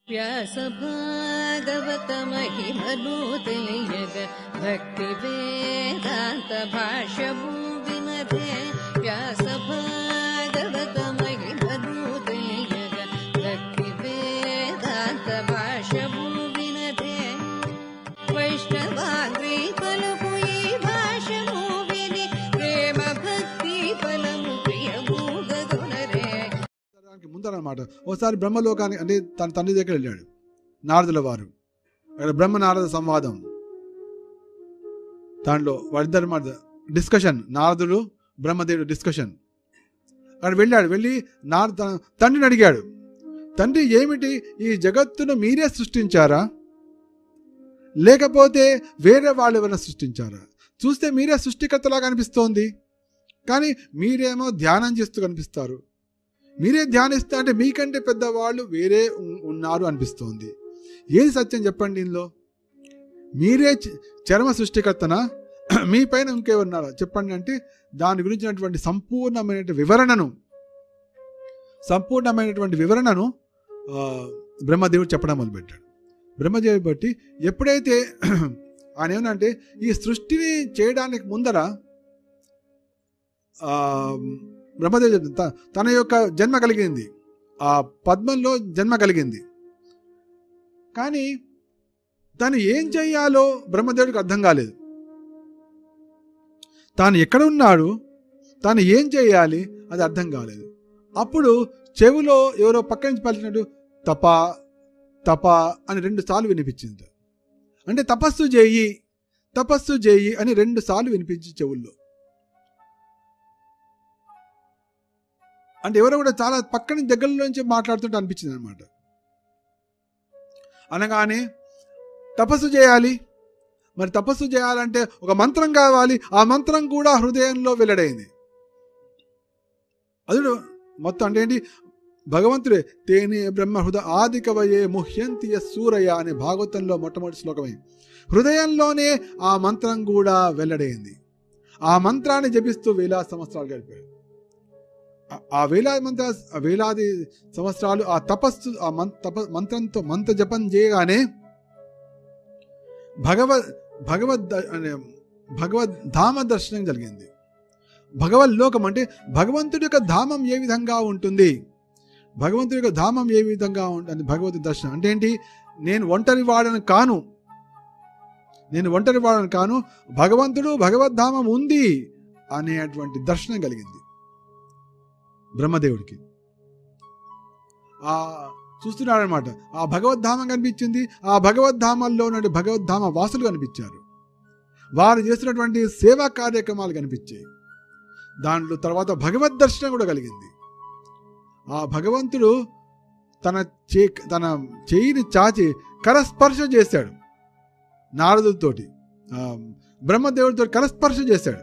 व्यासभागवतमहिमनूतयग भक्तिवेदान्तभाष्यभूविमते व्यासभागवतमहिमनूतयग भक्तिवेदान्तभाष्यभूविनते వైష్ణవాగ్రి పలుకు ఈ భాషమూవిని ప్రేమ భక్తి ఫలము ప్రియమూగగునరే దానికి ముందరనమాట ఒకసారి బ్రహ్మలోకానికి అంటే తన తండ్రి దగ్గర వెళ్ళాడు నారదుల వారు అక్కడ బ్రహ్మ నారద సంవాదం దాంట్లో వాళ్ళిద్దరి మాట డిస్కషన్ నారదుడు బ్రహ్మదేవుడు డిస్కషన్ అక్కడ వెళ్ళాడు వెళ్ళి నారద తన- తండ్రిని అడిగాడు తండ్రి ఏమిటి ఈ జగత్తును మీరే సృష్టించారా లేకపోతే వేరే వాళ్ళు ఎవరైనా సృష్టించారా చూస్తే మీరే సృష్టికర్తలా కనిపిస్తోంది కానీ మీరేమో ధ్యానం చేస్తూ కనిపిస్తారు మీరే ధ్యానిస్తా అంటే మీకంటే పెద్దవాళ్ళు వేరే ఉన్- ఉన్నారు అనిపిస్తోంది ఏది సత్యం చెప్పండి ఇందులో మీరే చ- చర్మ సృష్టికర్తనా మీ పైన ఇంకెవరున్నారా చెప్పండి అంటే దాని గురించినటువంటి సంపూర్ణమైన వివరణను సంపూర్ణమైనటువంటి వివరణను ఆ, బ్రహ్మదేవుడు చెప్పడం మొదలుపెట్టాడు బ్రహ్మదేవుడు బట్టి ఎప్పుడైతే ఆయన ఏమనంటే ఈ సృష్టిని చేయడానికి ముందర ఆ, బ్రహ్మదేవుడు చెప్తుంది, త- తన యొక్క జన్మ కలిగింది ఆ పద్మంలో జన్మ కలిగింది కానీ తను ఏం చెయ్యాలో బ్రహ్మదేవుడికి అర్థం కాలేదు తాను ఎక్కడ ఉన్నాడు తాను ఏం చేయాలి అది అర్థం కాలేదు అప్పుడు చెవిలో ఎవరో పక్క నుంచి పలికినట్టు తప తప అని రెండు సార్లు వినిపించింది అంటే తపస్సు చేయి తపస్సు చేయి అని రెండు సార్లు వినిపించి చెవుల్లో అంటే ఎవరో కూడా చాలా పక్కన దగ్గరలోంచి మాట్లాడుతుంటే అనిపించింది అనమాట అనగానే తపస్సు చేయాలి మరి తపస్సు చేయాలంటే ఒక మంత్రం కావాలి ఆ మంత్రం కూడా హృదయంలో వెల్లడైంది అదుడు మొత్తం అంటే ఏంటి భగవంతుడే తేనే బ్రహ్మ హృదయ ఆది కవయే ముహ్యంతి సూరయ అనే భాగవతంలో మొట్టమొదటి శ్లోకమే హృదయంలోనే ఆ మంత్రం కూడా వెల్లడైంది ఆ మంత్రాన్ని జపిస్తూ వేలా సంవత్సరాలు గడిపాడు ఆ- ఆ వేలాది మంత్ర ఆ వేలాది సంవత్సరాలు ఆ తపస్సు ఆ మం తప మంత్రంతో మంత్ర జపం చేయగానే భగవద్ భగవద్ ద- అనే భగవద్ ధామ దర్శనం జరిగింది భగవద్ లోకం అంటే భగవంతుడి యొక్క ధామం ఏ విధంగా ఉంటుంది భగవంతుడి యొక్క ధామం ఏ విధంగా ఉంటుంది భగవద్ దర్శనం అంటే ఏంటి నేను ఒంటరి వాడను కాను నేను ఒంటరి వాడను కాను భగవంతుడు భగవద్ధామం ఉంది అనేటువంటి దర్శనం కలిగింది బ్రహ్మదేవుడికి ఆ చూస్తున్నాడు అనమాట ఆ భగవద్ధామం కనిపించింది ఆ భగవద్ధామంలో నుండి భగవద్ధామ వాసులు కనిపించారు వారు చేస్తున్నటువంటి సేవా కార్యక్రమాలు కనిపించాయి దాంట్లో తర్వాత భగవద్ దర్శనం కూడా కలిగింది ఆ భగవంతుడు తన చే తన చేయిని చాచి కరస్పర్శ చేశాడు నారదుడితోటి ఆ, బ్రహ్మదేవుడితో కరస్పర్శ చేశాడు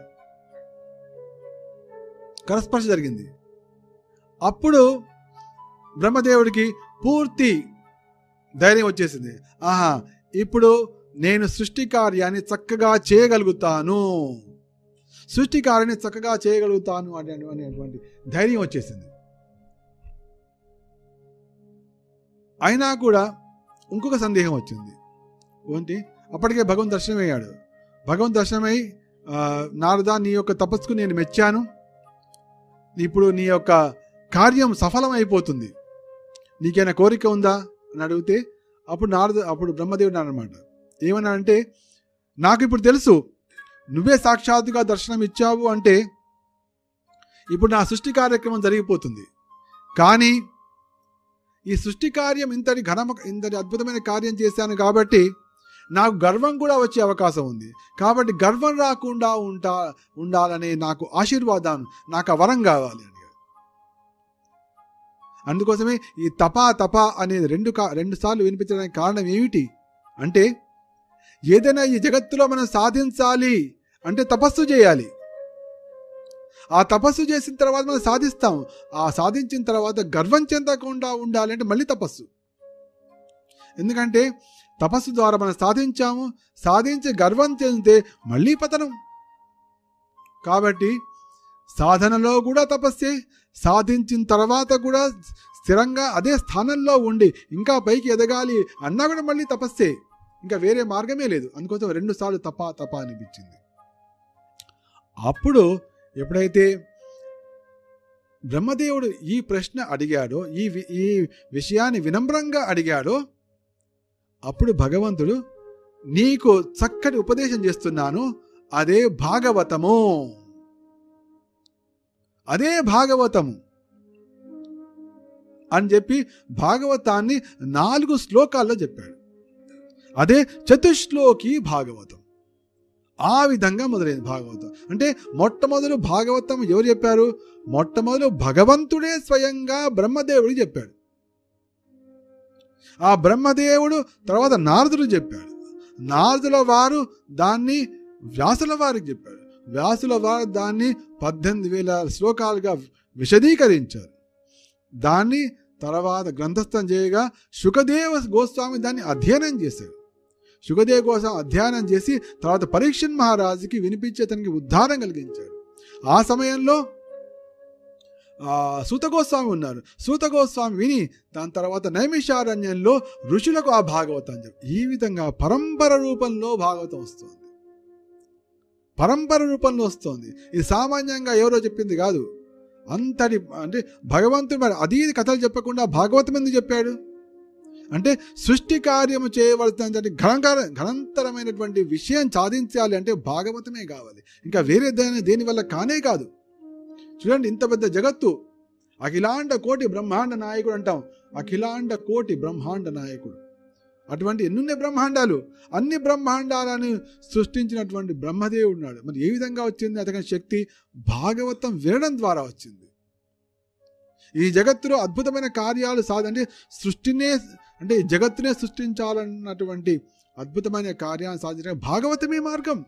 కరస్పర్శ జరిగింది అప్పుడు బ్రహ్మదేవుడికి పూర్తి ధైర్యం వచ్చేసింది ఆహా ఇప్పుడు నేను సృష్టి కార్యాన్ని చక్కగా చేయగలుగుతాను సృష్టి కార్యాన్ని చక్కగా చేయగలుగుతాను అనే అనేటువంటి ధైర్యం వచ్చేసింది అయినా కూడా ఇంకొక సందేహం వచ్చింది ఏంటి అప్పటికే భగవంత్ దర్శనమయ్యాడు భగవంత్ దర్శనమై ఆ, నారదా నీ యొక్క తపస్సుకు నేను మెచ్చాను ఇప్పుడు నీ యొక్క కార్యం సఫలమైపోతుంది నీకేమైనా కోరిక ఉందా అని అడిగితే అప్పుడు నారద అప్పుడు బ్రహ్మదేవుడు అనమాట ఏమన్నా అంటే నాకు ఇప్పుడు తెలుసు నువ్వే సాక్షాత్తుగా దర్శనం ఇచ్చావు అంటే ఇప్పుడు నా సృష్టి కార్యక్రమం జరిగిపోతుంది కానీ ఈ సృష్టి కార్యం ఇంతటి ఘనమ ఇంతటి అద్భుతమైన కార్యం చేశాను కాబట్టి నాకు గర్వం కూడా వచ్చే అవకాశం ఉంది కాబట్టి గర్వం రాకుండా ఉంటా ఉండాలనే నాకు ఆశీర్వాదాన్ని నాకు ఆ వరం కావాలి అని అందుకోసమే ఈ తపా తప అనేది రెండు కా రెండు సార్లు వినిపించడానికి కారణం ఏమిటి అంటే ఏదైనా ఈ జగత్తులో మనం సాధించాలి అంటే తపస్సు చేయాలి ఆ తపస్సు చేసిన తర్వాత మనం సాధిస్తాం ఆ సాధించిన తర్వాత గర్వం చెందకుండా ఉండాలి అంటే మళ్ళీ తపస్సు ఎందుకంటే తపస్సు ద్వారా మనం సాధించాము సాధించి గర్వం చెందితే మళ్ళీ పతనం కాబట్టి సాధనలో కూడా తపస్సే సాధించిన తర్వాత కూడా స్థిరంగా అదే స్థానంలో ఉండి ఇంకా పైకి ఎదగాలి అన్నా కూడా మళ్ళీ తపస్సే ఇంకా వేరే మార్గమే లేదు అందుకోసం రెండు సార్లు తప తప అనిపించింది అప్పుడు ఎప్పుడైతే బ్రహ్మదేవుడు ఈ ప్రశ్న అడిగాడో ఈ వి- ఈ విషయాన్ని వినమ్రంగా అడిగాడో అప్పుడు భగవంతుడు నీకు చక్కటి ఉపదేశం చేస్తున్నాను అదే భాగవతము అదే భాగవతము అని చెప్పి భాగవతాన్ని నాలుగు శ్లోకాల్లో చెప్పాడు అదే చతుశ్లోకి భాగవతం ఆ విధంగా మొదలైంది భాగవతం అంటే మొట్టమొదలు భాగవతం ఎవరు చెప్పారు మొట్టమొదలు భగవంతుడే స్వయంగా బ్రహ్మదేవుడికి చెప్పాడు ఆ బ్రహ్మదేవుడు తర్వాత నారదుడు చెప్పాడు నారదుల వారు దాన్ని వ్యాసుల వారికి చెప్పాడు వ్యాసుల వారు దాన్ని పద్దెనిమిది వేల శ్లోకాలుగా విశదీకరించారు దాన్ని తర్వాత గ్రంథస్థం చేయగా శుకదేవ గోస్వామి దాన్ని అధ్యయనం చేశాడు శుకదేవ గోస్వామి అధ్యయనం చేసి తర్వాత పరీక్షన్ మహారాజుకి వినిపించి అతనికి ఉద్ధారం కలిగించాడు ఆ సమయంలో ఆ, సూత గోస్వామి ఉన్నారు సూత గోస్వామి విని దాని తర్వాత నైమిషారణ్యంలో ఋషులకు ఆ భాగవతం చెప్పి ఈ విధంగా పరంపర రూపంలో భాగవతం వస్తుంది పరంపర రూపంలో వస్తుంది ఇది సామాన్యంగా ఎవరో చెప్పింది కాదు అంతటి అంటే భగవంతుడు మరి అది ఇది కథలు చెప్పకుండా భాగవతం ఎందుకు చెప్పాడు అంటే సృష్టి కార్యము చేయవలసినటువంటి ఘనంకర ఘనంతరమైనటువంటి విషయం సాధించాలి అంటే భాగవతమే కావాలి ఇంకా వేరే దేని దేని వల్ల కానే కాదు చూడండి ఇంత పెద్ద జగత్తు అఖిలాండ కోటి బ్రహ్మాండ నాయకుడు అంటాం అఖిలాండ కోటి బ్రహ్మాండ నాయకుడు అటువంటి ఎన్నున్నాయి బ్రహ్మాండాలు అన్ని బ్రహ్మాండాలను సృష్టించినటువంటి బ్రహ్మదేవుడు ఉన్నాడు మరి ఏ విధంగా వచ్చింది అతని శక్తి భాగవతం వినడం ద్వారా వచ్చింది ఈ జగత్తులో అద్భుతమైన కార్యాలు సాధ అంటే సృష్టినే అంటే ఈ జగత్తునే సృష్టించాలన్నటువంటి అద్భుతమైన కార్యాలను సాధించడానికి భాగవతమే మార్గం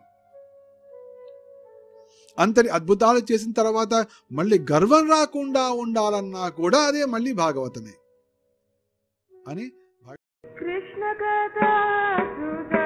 అంతటి అద్భుతాలు చేసిన తర్వాత మళ్ళీ గర్వం రాకుండా ఉండాలన్నా కూడా అదే మళ్ళీ భాగవతమే అని కృష్ణ కథా సుధా